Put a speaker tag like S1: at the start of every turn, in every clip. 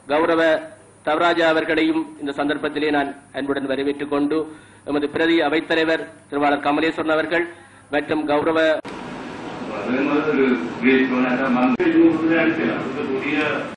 S1: கௌரவ தவராஜா அவர்களையும் இந்த சந்தர்ப்பத்திலே நான் அன்புடன் வரவேற்றுக் கொண்டு எமது பிரதி அவைத்தலைவர் திருவாளர் கமலேஸ்வரன் அவர்கள் மற்றும் கௌரவ
S2: அதே ஒரு வீழ்ச்சியோட மக்கள் இருக்கக்கூடிய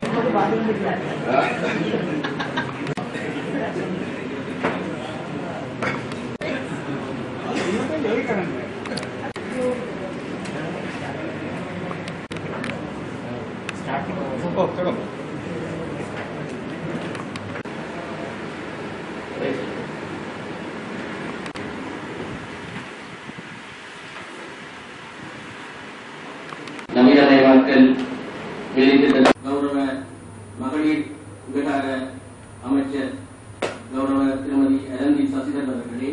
S1: நவீனமயமாக்கல் வேலைத்திட்ட கௌரவ மகளிர் விவகார அமைச்சர் கௌரவ திருமதி அலந்தி சசிதரன் அவர்களே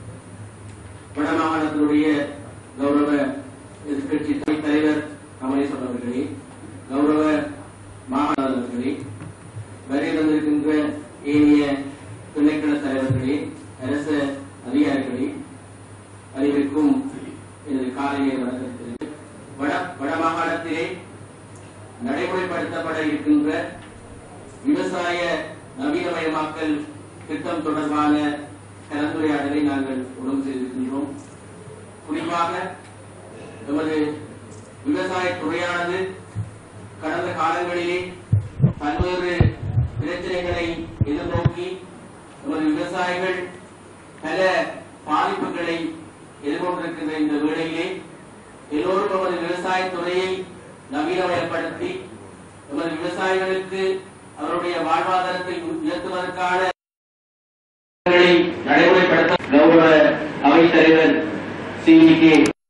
S1: வடமாகாணத்தினுடைய கௌரவ எதிர்க்கட்சி துணைத் தலைவர் கமலேஸ்வரன் அவர்களே கௌரவ மாகாண அவர்களே வருகை தந்திருக்கின்ற ஏனைய திணைக்கள தலைவர்களே அரச அதிகாரிகளே அனைவருக்கும் எனது காலை நேர வணக்கத்தை வட வடமாகாணத்திலே நடைமுறைப்படுத்தப்பட இருக்கின்ற விவசாய நவீனமயமாக்கல் திட்டம் தொடர்பான கலந்துரையாடலை நாங்கள் உடம்பு செய்திருக்கின்றோம் குறிப்பாக எமது விவசாய துறையானது கடந்த காலங்களிலே பல்வேறு பிரச்சனைகளை எதிர்நோக்கி எமது விவசாயிகள் பல பாதிப்புகளை எதிர்கொண்டிருக்கின்ற இந்த வேளையிலே எல்லோரும் நமது விவசாய துறையை நவீனமயப்படுத்தி நமது விவசாயிகளுக்கு அவருடைய வாழ்வாதாரத்தை உயர்த்துவதற்கான திட்டங்களை நடைமுறைப்படுத்த கௌரவ அவைத்தலைவர் சிஇகே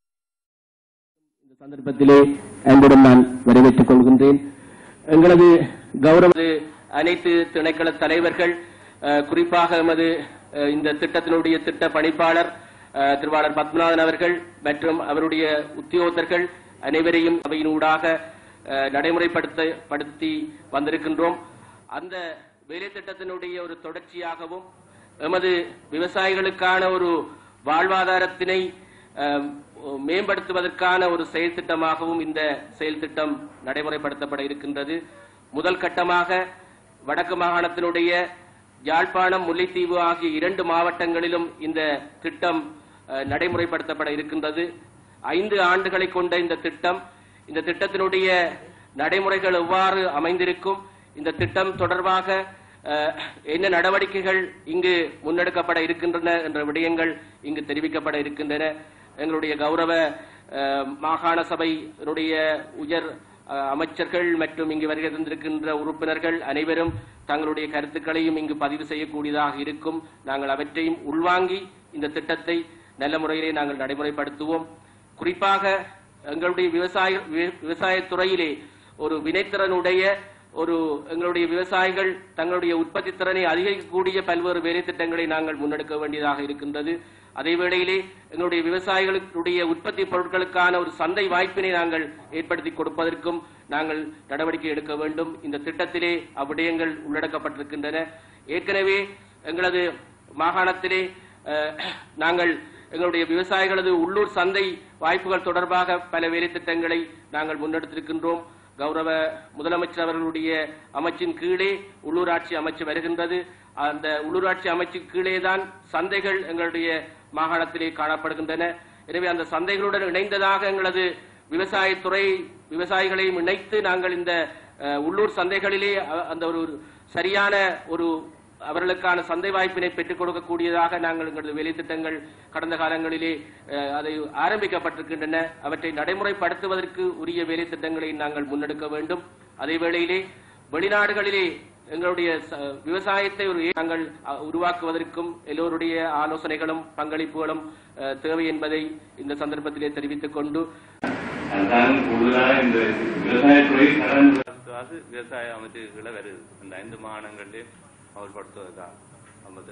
S1: இந்த சந்தர்ப்பத்திலே அன்புடன் நான் வரவேற்றுக் கொள்கின்றேன் எங்களது கௌரவ அனைத்து திணைக்கள தலைவர்கள் அஹ், குறிப்பாக எமது அஹ், இந்த திட்டத்தினுடைய திட்ட பணிப்பாளர் அஹ், திருவாளர் பத்மநாதன் அவர்கள் மற்றும் அவருடைய உத்தியோகத்தர்கள் அனைவரையும் அவையினூடாக அஹ், நடைமுறைப்படுத்த படுத்தி வந்திருக்கின்றோம் அந்த வேலை திட்டத்தினுடைய ஒரு தொடர்ச்சியாகவும் எமது விவசாயிகளுக்கான ஒரு வாழ்வாதாரத்தினை அஹ், மேம்படுத்துவதற்கான ஒரு செயல் திட்டமாகவும் இந்த செயல் திட்டம் நடைமுறைப்படுத்தப்பட இருக்கின்றது முதல் கட்டமாக வடக்கு மாகாணத்தினுடைய யாழ்ப்பாணம் முல்லைத்தீவு ஆகிய இரண்டு மாவட்டங்களிலும் இந்த திட்டம் அஹ், நடைமுறைப்படுத்தப்பட இருக்கின்றது ஐந்து ஆண்டுகளை கொண்ட இந்த திட்டம் இந்த திட்டத்தினுடைய நடைமுறைகள் எவ்வாறு அமைந்திருக்கும் இந்த திட்டம் தொடர்பாக அஹ், என்ன நடவடிக்கைகள் இங்கு முன்னெடுக்கப்பட இருக்கின்றன என்ற விடயங்கள் இங்கு தெரிவிக்கப்பட இருக்கின்றன எங்களுடைய கௌரவ அஹ், மாகாண சபையினுடைய உயர் அஹ், அமைச்சர்கள் மற்றும் இங்கு வருகை தந்திருக்கின்ற உறுப்பினர்கள் அனைவரும் தங்களுடைய கருத்துக்களையும் இங்கு பதிவு செய்யக்கூடியதாக இருக்கும் நாங்கள் அவற்றையும் உள்வாங்கி இந்த திட்டத்தை நல்ல முறையிலே நாங்கள் நடைமுறைப்படுத்துவோம் குறிப்பாக எங்களுடைய விவசாய வி- விவசாயத் துறையிலே ஒரு வினைத்திறனுடைய ஒரு எங்களுடைய விவசாயிகள் தங்களுடைய உற்பத்தி திறனை அதிகரிக்கக்கூடிய பல்வேறு வேலை திட்டங்களை நாங்கள் முன்னெடுக்க வேண்டியதாக இருக்கின்றது அதே வேளையிலே எங்களுடைய விவசாயிகளுடைய உற்பத்தி பொருட்களுக்கான ஒரு சந்தை வாய்ப்பினை நாங்கள் ஏற்படுத்தி கொடுப்பதற்கும் நாங்கள் நடவடிக்கை எடுக்க வேண்டும் இந்த திட்டத்திலே அவ்விடயங்கள் உள்ளடக்கப்பட்டிருக்கின்றன ஏற்கனவே எங்களது மாகாணத்திலே அஹ், நாங்கள் எங்களுடைய விவசாயிகளது உள்ளூர் சந்தை வாய்ப்புகள் தொடர்பாக பல வேலை திட்டங்களை நாங்கள் முன்னெடுத்திருக்கின்றோம் கௌரவ முதலமைச்சர் அவர்களுடைய அமைச்சின் கீழே உள்ளூராட்சி அமைச்சு வருகின்றது அந்த உள்ளூராட்சி அமைச்சு கீழே தான் சந்தைகள் எங்களுடைய மாகாணத்திலே காணப்படுகின்றன எனவே அந்த சந்தைகளுடன் இணைந்ததாக எங்களது விவசாயத்துறை விவசாயிகளையும் இணைத்து நாங்கள் இந்த அஹ், உள்ளூர் சந்தைகளிலே அ- அந்த ஒரு சரியான ஒரு அவர்களுக்கான சந்தை வாய்ப்பினை பெற்றுக் கொடுக்கக்கூடியதாக நாங்கள் எங்களது வேலை திட்டங்கள் கடந்த காலங்களிலே அஹ், அதை ஆரம்பிக்கப்பட்டிருக்கின்றன அவற்றை நடைமுறைப்படுத்துவதற்கு உரிய வேலை திட்டங்களை நாங்கள் முன்னெடுக்க வேண்டும் அதே வேளையிலே வெளிநாடுகளிலே எங்களுடைய ச- விவசாயத்தை ஒரு நாங்கள் அஹ், உருவாக்குவதற்கும் எல்லோருடைய ஆலோசனைகளும் பங்களிப்புகளும் அஹ், தேவை என்பதை இந்த சந்தர்ப்பத்திலே தெரிவித்துக் கொண்டு
S2: அதுதான் கூடுதலாக இந்த விவசாயத்துறை கடன்
S3: அது விவசாய அமைச்சுகளை வருது அந்த ஐந்து மாகாணங்களையும் அமல்படுத்துவதற்காக ஐம்பது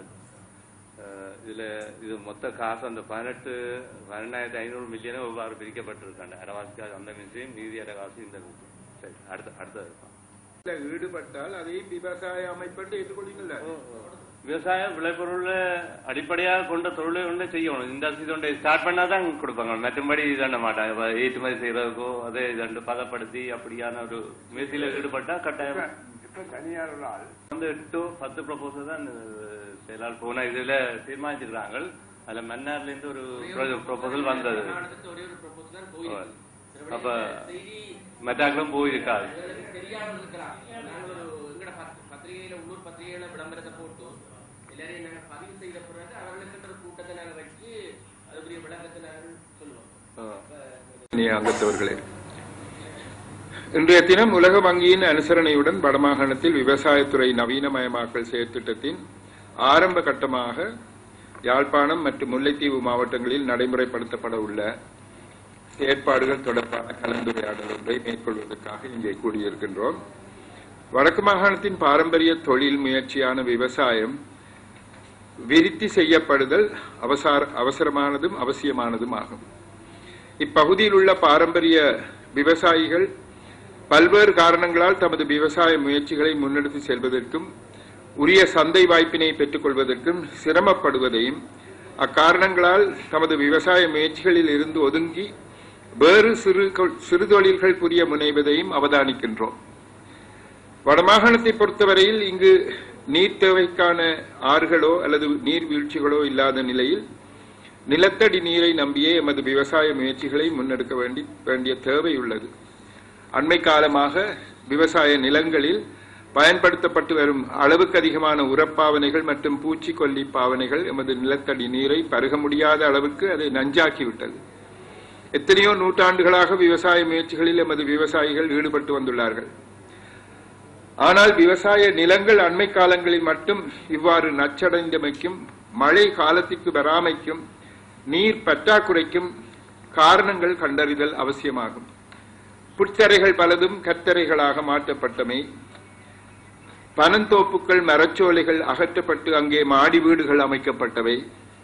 S3: இதில் இது மொத்த காசு அந்த பதினெட்டு பன்னெண்டாயிரத்தி ஐநூறு மில்லியனும் எவ்வாறு பிரிக்கப்பட்டிருக்காங்க அரவாசி காசு அந்த மின்சையும் மீதி அரவாசி இந்த மின்சையும் சரி அடுத்த அடுத்தது
S4: இதுல ஈடுபட்டால் அதை விவசாய அமைப்பட்டு ஏற்றுக்கொள்ளுங்கள்ல
S3: விவசாயம் விளைபொருள் அடிப்படையாக கொண்ட தொழிலை ஒன்று செய்யணும் இந்த இதொண்டை ஸ்டார்ட் பண்ணால் தான் கொடுப்பாங்க மற்றும்படி இதண்ண மாட்டாங்க இப்ப ஏற்றுமதி செய்யறதுக்கோ அதே இதண்டு பதப்படுத்தி அப்படியான ஒரு முயற்சியில் ஈடுபட்டா கட்டாயம்
S4: தனியார்களால்
S3: வந்து எட்டு பத்து ப்ரொபோசல் தான் அஹ், செயலாளர் போன இதுல தீர்மானிச்சிருக்காங்க அதுல மன்னார்ல இருந்து ஒரு ப்ரொபோசல் வந்தது
S1: மாநிலத்துக்கு ஒரே ஒரு proposal தான் போயிருக்கு.
S3: அப்ப
S1: செய்தி
S3: மெட்டாக்களும் போயிருக்காது
S1: எங்களுக்கு தெரியாமல் இருக்கிறார் நாங்கள் ஒரு எங்கட பத்- பத்திரிகையில உள்ளூர் பத்திரிகையில விளம்பரத்தை போட்டு எல்லாரையும் நாங்கள் பதிவு செய்த பிறகு அவர்களுக்கு ஒரு கூட்டத்தை நாங்கள் வச்சு அதுக்குரிய விளக்கத்தை நாங்கள் சொல்லுவோம்
S4: இனிய அங்கத்தவர்களே இன்றைய தினம் உலக வங்கியின் அனுசரணையுடன் வடமாகாணத்தில் விவசாயத்துறை நவீனமயமாக்கல் செயற்திட்டத்தின் ஆரம்ப கட்டமாக யாழ்ப்பாணம் மற்றும் முல்லைத்தீவு மாவட்டங்களில் நடைமுறைப்படுத்தப்பட உள்ள செயற்பாடுகள் தொடர்பான கலந்துரையாடல் ஒன்றை மேற்கொள்வதற்காக இங்கே கூடியிருக்கின்றோம் வடக்கு மாகாணத்தின் பாரம்பரிய தொழில் முயற்சியான விவசாயம் விருத்தி செய்யப்படுதல் அவசார அவசரமானதும் அவசியமானதும் ஆகும் இப்பகுதியில் உள்ள பாரம்பரிய விவசாயிகள் பல்வேறு காரணங்களால் தமது விவசாய முயற்சிகளை முன்னெடுத்து செல்வதற்கும் உரிய சந்தை வாய்ப்பினை பெற்றுக்கொள்வதற்கும் சிரமப்படுவதையும் அக்காரணங்களால் தமது விவசாய முயற்சிகளில் இருந்து ஒதுங்கி வேறு சிறு கொ- சிறு தொழில்கள் புரிய முனைவதையும் அவதானிக்கின்றோம் வடமாகாணத்தை பொறுத்தவரையில் இங்கு நீர் தேவைக்கான ஆறுகளோ அல்லது நீர்வீழ்ச்சிகளோ இல்லாத நிலையில் நிலத்தடி நீரை நம்பியே எமது விவசாய முயற்சிகளை முன்னெடுக்க வேண்டி வேண்டிய தேவை உள்ளது அண்மை காலமாக விவசாய நிலங்களில் பயன்படுத்தப்பட்டு வரும் அளவுக்கு அதிகமான உரப்பாவனைகள் மற்றும் பூச்சிக்கொல்லி பாவனைகள் எமது நிலத்தடி நீரை பருக முடியாத அளவுக்கு அதை நஞ்சாக்கிவிட்டது எத்தனையோ நூற்றாண்டுகளாக விவசாய முயற்சிகளில் எமது விவசாயிகள் ஈடுபட்டு வந்துள்ளார்கள் ஆனால் விவசாய நிலங்கள் அண்மை காலங்களில் மட்டும் இவ்வாறு நச்சடைந்தமைக்கும் மழை காலத்திற்கு வராமைக்கும் நீர் பற்றாக்குறைக்கும் காரணங்கள் கண்டறிதல் அவசியமாகும் புற்றரைகள் பலதும் கத்தரைகளாக மாற்றப்பட்டமை பனந்தோப்புகள் மரச்சோலைகள் அகற்றப்பட்டு அங்கே மாடி வீடுகள் அமைக்கப்பட்டவை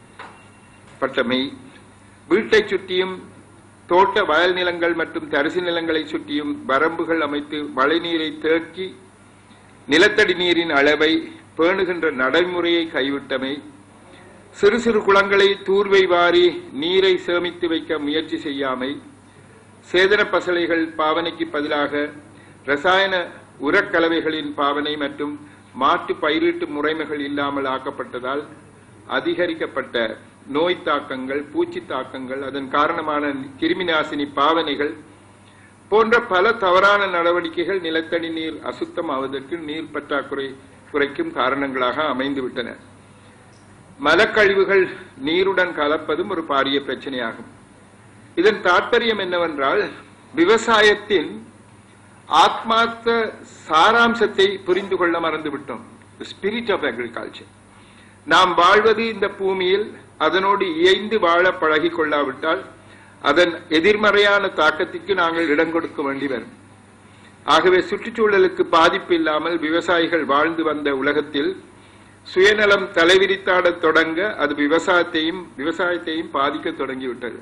S4: பட்டமை வீட்டைச் சுற்றியும் தோட்ட வயல் நிலங்கள் மற்றும் தரிசு நிலங்களை சுற்றியும் வரம்புகள் அமைத்து மழைநீரை தேக்கி நிலத்தடி நீரின் அளவை பேணுகின்ற நடைமுறையை கைவிட்டமை சிறு சிறு குளங்களை தூர்வை வாரி நீரை சேமித்து வைக்க முயற்சி செய்யாமை சேதன பசலைகள் பாவனைக்கு பதிலாக ரசாயன உரக்கலவைகளின் பாவனை மற்றும் மாற்று பயிரீட்டு முறைமைகள் இல்லாமல் ஆக்கப்பட்டதால் அதிகரிக்கப்பட்ட நோய் தாக்கங்கள் பூச்சி தாக்கங்கள் அதன் காரணமான கிருமிநாசினி பாவனைகள் போன்ற பல தவறான நடவடிக்கைகள் நிலத்தடி நீர் அசுத்தமாவதற்கு நீர் பற்றாக்குறை குறைக்கும் காரணங்களாக அமைந்துவிட்டன மலக்கழிவுகள் நீருடன் கலப்பதும் ஒரு பாரிய பிரச்சனையாகும் இதன் தாற்பயம் என்னவென்றால் விவசாயத்தின் ஆத்மார்த்த சாராம்சத்தை புரிந்து கொள்ள மறந்துவிட்டோம் ஸ்பிரிட் ஆஃப் அக்ரிகல்ச்சர் நாம் வாழ்வது இந்த பூமியில் அதனோடு இயைந்து வாழ பழகிக் கொள்ளாவிட்டால் அதன் எதிர்மறையான தாக்கத்திற்கு நாங்கள் இடம் கொடுக்க வேண்டி வரும் ஆகவே சுற்றுச்சூழலுக்கு பாதிப்பு இல்லாமல் விவசாயிகள் வாழ்ந்து வந்த உலகத்தில் சுயநலம் தலைவிரித்தாடத் தொடங்க அது விவசாயத்தையும் விவசாயத்தையும் பாதிக்க தொடங்கிவிட்டது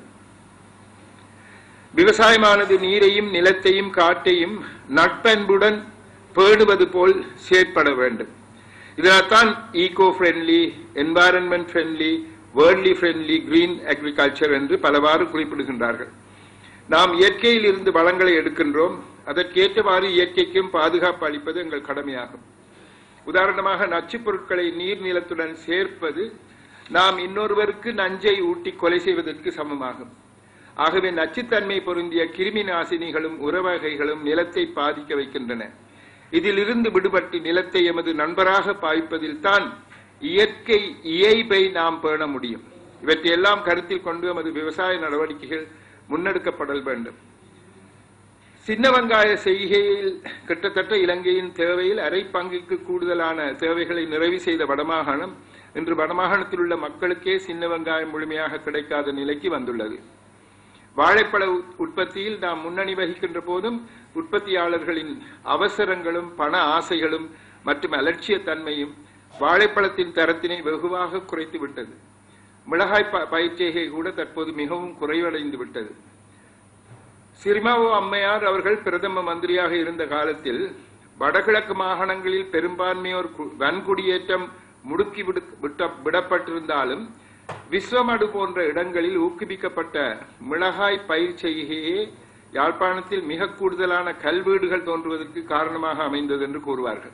S4: விவசாயமானது நீரையும் நிலத்தையும் காட்டையும் நட்பண்புடன் பேணுவது போல் செயற்பட வேண்டும் இதனால்தான் eco friendly environment friendly worldly friendly green agriculture என்று பலவாறு குறிப்பிடுகின்றார்கள் நாம் இயற்கையில் இருந்து வளங்களை எடுக்கின்றோம் அதற்கேற்றவாறு இயற்கைக்கும் பாதுகாப்பு அளிப்பது எங்கள் கடமையாகும் உதாரணமாக நச்சுப் பொருட்களை நீர் நிலத்துடன் சேர்ப்பது நாம் இன்னொருவருக்கு நஞ்சை ஊட்டி கொலை செய்வதற்கு சமமாகும் ஆகவே நச்சுத்தன்மை பொருந்திய கிருமி நாசினிகளும் உரவகைகளும் நிலத்தை பாதிக்க வைக்கின்றன இதிலிருந்து விடுபட்டு நிலத்தை எமது நண்பராக பாய்ப்பதில் தான் இயற்கை இயைபை நாம் பேண முடியும் இவற்றையெல்லாம் கருத்தில் கொண்டு எமது விவசாய நடவடிக்கைகள் முன்னெடுக்கப்படல் வேண்டும் சின்ன வெங்காய செய்கையில் கிட்டத்தட்ட இலங்கையின் தேவையில் அரை பங்குக்கு கூடுதலான தேவைகளை நிறைவு செய்த வடமாகாணம் இன்று வடமாகாணத்தில் உள்ள மக்களுக்கே சின்ன வெங்காயம் முழுமையாக கிடைக்காத நிலைக்கு வந்துள்ளது வாழைப்பழ உத்- உற்பத்தியில் நாம் முன்னணி வகிக்கின்ற போதும் உற்பத்தியாளர்களின் அவசரங்களும் பண ஆசைகளும் மற்றும் அலட்சிய தன்மையும் வாழைப்பழத்தின் தரத்தினை வெகுவாக குறைத்து விட்டது மிளகாய் ப- பயிர்ச்செய்கை கூட தற்போது மிகவும் குறைவடைந்து விட்டது சிரிமாவோ அம்மையார் அவர்கள் பிரதம மந்திரியாக இருந்த காலத்தில் வடகிழக்கு மாகாணங்களில் பெரும்பான்மையோர் கு- வன்குடியேற்றம் முடுக்கி விடு- விட்ட- விடப்பட்டிருந்தாலும் விஸ்வமடு போன்ற இடங்களில் ஊக்குவிக்கப்பட்ட மிளகாய் பயிர் செய்கையே யாழ்ப்பாணத்தில் மிக கூடுதலான கல்வீடுகள் தோன்றுவதற்கு காரணமாக அமைந்தது என்று கூறுவார்கள்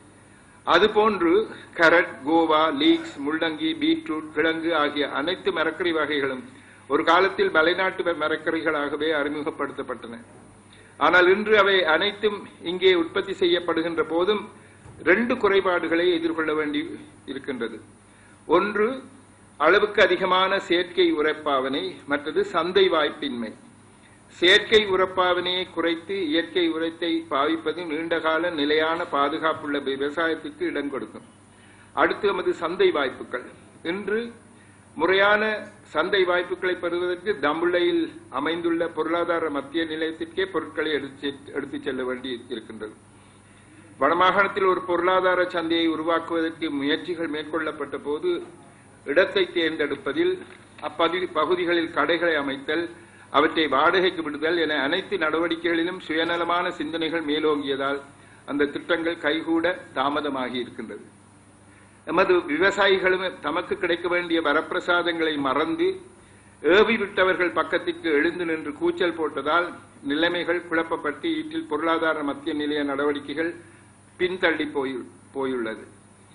S4: அதுபோன்று கரட் கோவா லீக்ஸ் முள்ளங்கி பீட்ரூட் கிழங்கு ஆகிய அனைத்து மரக்கறி வகைகளும் ஒரு காலத்தில் மலைநாட்டு மரக்கறிகளாகவே அறிமுகப்படுத்தப்பட்டன ஆனால் இன்று அவை அனைத்தும் இங்கே உற்பத்தி செய்யப்படுகின்ற போதும் ரெண்டு குறைபாடுகளை எதிர்கொள்ள வேண்டி இருக்கின்றது ஒன்று அளவுக்கு அதிகமான செயற்கை உரைப்பாவனை மற்றது சந்தை வாய்ப்பின்மை செயற்கை உரப்பாவனையை குறைத்து இயற்கை உரத்தை பாவிப்பது நீண்டகால நிலையான பாதுகாப்புள்ள விவசாயத்துக்கு இடம் கொடுக்கும் அடுத்து நமது சந்தை வாய்ப்புகள் இன்று முறையான சந்தை வாய்ப்புகளை பெறுவதற்கு தம்புள்ளையில் அமைந்துள்ள பொருளாதார மத்திய நிலையத்திற்கே பொருட்களை எடுத்துச் செல்ல வேண்டி இருக்கின்றது வடமாகாணத்தில் ஒரு பொருளாதார சந்தையை உருவாக்குவதற்கு முயற்சிகள் மேற்கொள்ளப்பட்ட போது இடத்தை தேர்ந்தெடுப்பதில் அப்பகுதி பகுதிகளில் கடைகளை அமைத்தல் அவற்றை வாடகைக்கு விடுதல் என அனைத்து நடவடிக்கைகளிலும் சுயநலமான சிந்தனைகள் மேலோங்கியதால் அந்த திட்டங்கள் கைகூட தாமதமாகி இருக்கின்றது எமது விவசாயிகளும் தமக்கு கிடைக்க வேண்டிய வரப்பிரசாதங்களை மறந்து ஏவி விட்டவர்கள் பக்கத்திற்கு எழுந்து நின்று கூச்சல் போட்டதால் நிலைமைகள் குழப்பப்பட்டு ஈட்டில் பொருளாதார மத்திய நிலைய நடவடிக்கைகள் பின்தள்ளி போய் போயுள்ளது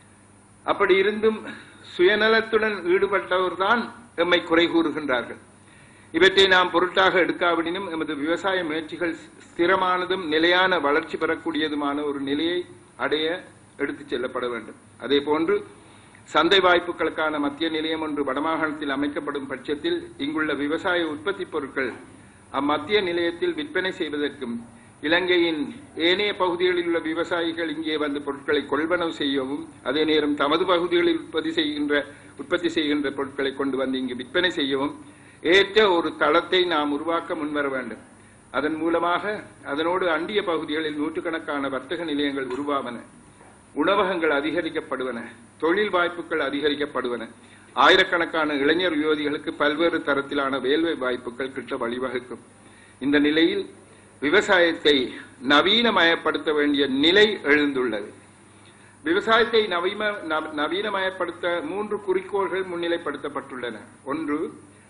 S4: அப்படி இருந்தும் சுயநலத்துடன் ஈடுபட்டவர்தான் எம்மை குறை கூறுகின்றார்கள் இவற்றை நாம் பொருட்டாக எடுக்காவிடனும் எமது விவசாய முயற்சிகள் ஸ்திரமானதும் நிலையான வளர்ச்சி பெறக்கூடியதுமான ஒரு நிலையை அடைய எடுத்துச் செல்லப்பட வேண்டும் அதே போன்று சந்தை வாய்ப்புகளுக்கான மத்திய நிலையம் ஒன்று வடமாகாணத்தில் அமைக்கப்படும் பட்சத்தில் இங்குள்ள விவசாய உற்பத்தி பொருட்கள் அம்மத்திய நிலையத்தில் விற்பனை செய்வதற்கும் இலங்கையின் ஏனைய பகுதிகளில் உள்ள விவசாயிகள் இங்கே வந்து பொருட்களை கொள்வனவு செய்யவும் அதே நேரம் தமது பகுதிகளில் உற்பத்தி செய்கின்ற உற்பத்தி செய்கின்ற பொருட்களை கொண்டு வந்து இங்கு விற்பனை செய்யவும் ஏற்ற ஒரு தளத்தை நாம் உருவாக்க முன்வர வேண்டும் அதன் மூலமாக அதனோடு அண்டிய பகுதிகளில் நூற்றுக்கணக்கான வர்த்தக நிலையங்கள் உருவாவன உணவகங்கள் அதிகரிக்கப்படுவன தொழில் வாய்ப்புகள் அதிகரிக்கப்படுவன ஆயிரக்கணக்கான இளைஞர் யுவதிகளுக்கு பல்வேறு தரத்திலான வேலை வாய்ப்புகள் கிட்ட வழிவகுக்கும் இந்த நிலையில் விவசாயத்தை நவீனமயப்படுத்த வேண்டிய நிலை எழுந்துள்ளது விவசாயத்தை நவீன நவீனமயப்படுத்த மூன்று குறிக்கோள்கள் முன்னிலைப்படுத்தப்பட்டுள்ளன ஒன்று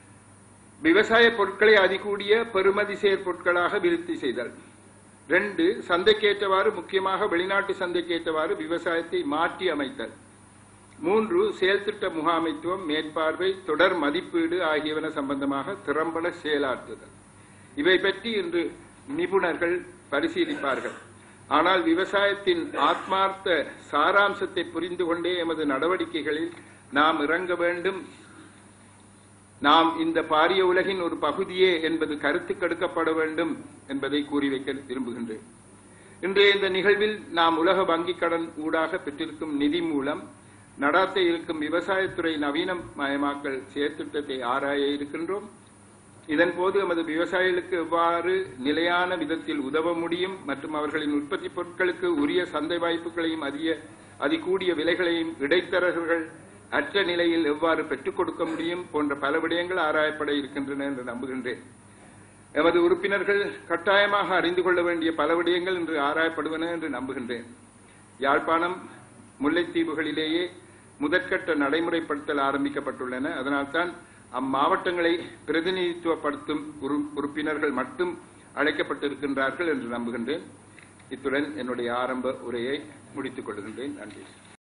S4: விவசாய பொருட்களை அதிகூடிய பெறுமதி செயற் பொருட்களாக விருத்தி செய்தல் ரெண்டு சந்தைக்கேற்றவாறு முக்கியமாக வெளிநாட்டு சந்தைக்கேற்றவாறு விவசாயத்தை மாற்றி அமைத்தல் மூன்று செயல்திட்ட முகாமைத்துவம் மேற்பார்வை தொடர் மதிப்பீடு ஆகியவன சம்பந்தமாக திறம்பட செயலாற்றுதல் இவை பற்றி இன்று நிபுணர்கள் பரிசீலிப்பார்கள் ஆனால் விவசாயத்தின் ஆத்மார்த்த சாராம்சத்தை புரிந்து கொண்டே எமது நடவடிக்கைகளில் நாம் இறங்க வேண்டும் நாம் இந்த பாரிய உலகின் ஒரு பகுதியே என்பது கருத்து கெடுக்கப்பட வேண்டும் என்பதை கூறி வைக்க விரும்புகின்றேன் இன்றைய இந்த நிகழ்வில் நாம் உலக வங்கிக் கடன் ஊடாக பெற்றிருக்கும் நிதி மூலம் நடாத்த இருக்கும் விவசாயத்துறை நவீனமயமாக்கல் செயற்திட்டத்தை ஆராய இருக்கின்றோம் இதன் போது எமது விவசாயிகளுக்கு எவ்வாறு நிலையான விதத்தில் உதவ முடியும் மற்றும் அவர்களின் உற்பத்தி பொருட்களுக்கு உரிய சந்தை வாய்ப்புகளையும் அதிக அதிகூடிய விலைகளையும் இடைத்தரகர்கள் அற்ற நிலையில் எவ்வாறு பெற்றுக் கொடுக்க முடியும் போன்ற பல விடயங்கள் ஆராயப்பட இருக்கின்றன என்று நம்புகின்றேன் எமது உறுப்பினர்கள் கட்டாயமாக அறிந்து கொள்ள வேண்டிய பல விடயங்கள் இன்று ஆராயப்படுவன என்று நம்புகின்றேன் யாழ்ப்பாணம் முல்லைத்தீவுகளிலேயே முதற்கட்ட நடைமுறைப்படுத்தல் ஆரம்பிக்கப்பட்டுள்ளன அதனால்தான் அம்மாவட்டங்களை பிரதிநிதித்துவப்படுத்தும் உறுப்பினர்கள் மட்டும் அழைக்கப்பட்டிருக்கின்றார்கள் என்று நம்புகின்றேன் இத்துடன் என்னுடைய ஆரம்ப உரையை முடித்துக் கொள்கின்றேன் நன்றி